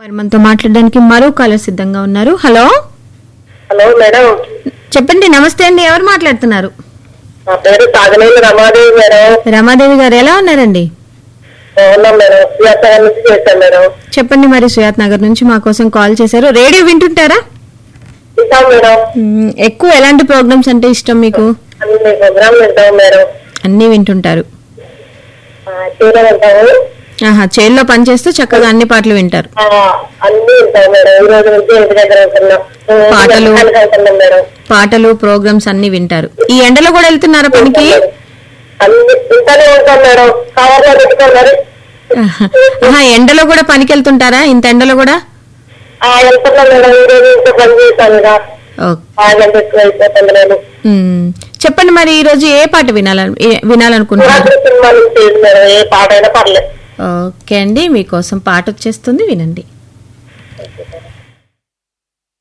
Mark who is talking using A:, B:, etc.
A: మరి మనతో మాట్లాడడానికి మరో కాలర్ సిద్ధంగా ఉన్నారు హలో
B: హలో మేడం
A: చెప్పండి నమస్తే అండి ఎవరు మాట్లాడుతున్నారు
B: నా పేరు సాగనేని రమాదేవి మేడం
A: రమాదేవి గారు ఎలా ఉన్నారండి
B: బాగున్నాం మేడం సుజాత గారి నుంచి చేశాను మేడం
A: చెప్పండి మరి సుయాత్ నగర్ నుంచి మా కోసం కాల్ చేశారు రేడియో వింటుంటారా
B: వింటాం మేడం
A: మ్మ్, ఎక్కువ ఎలాంటి ప్రోగ్రామ్స్ అంటే ఇష్టం మీకు
B: అన్ని ప్రోగ్రామ్ వింటాం మేడం
A: అన్నీ వింటుంటారు
B: ఆ, చీర వింటాము
A: ఆహా చైర్లో పనిచేస్తూ చక్కగా అన్ని పాటలు వింటారు
B: ఆ, అన్ని వింటాం మేడం ఈ రోజు నుంచి ఇంటి దగ్గర ఉంటున్నాం ఉమ్,
A: పాటలు.
B: వెనకాలకి వెళ్తున్నాం మేడం
A: పాటలు ప్రోగ్రామ్స్ అన్ని వింటారు ఈ ఎండలో కూడా వెళ్తున్నారా పనికి
B: అన్ని ఇంతనే ఉంటాం మేడం కవర్లో పెట్టుకోం మరి
A: ఆహా ఆహా, ఎండలో కూడా పనికి వెళ్తుంటారా ఇంత ఎండలో కూడా
B: ఆ, వెళ్తున్నాం మేడం ఈ రోజు ఇంట్లో పని చేశాను ఇక
A: ఓకే
B: బాగా ఎక్కువ అయిపోతుంది నేను
A: మ్మ్. చెప్పండి మరి ఈ రోజు ఏ పాట వినాలని ఏ- వినాలనుకుంటున్నారు
B: రాత్రి సినిమా నుంచి మేడం ఏ పాట అయినా పర్లేదు
A: ఓకే అండి మీకోసం పాట వచ్చేస్తుంది వినండి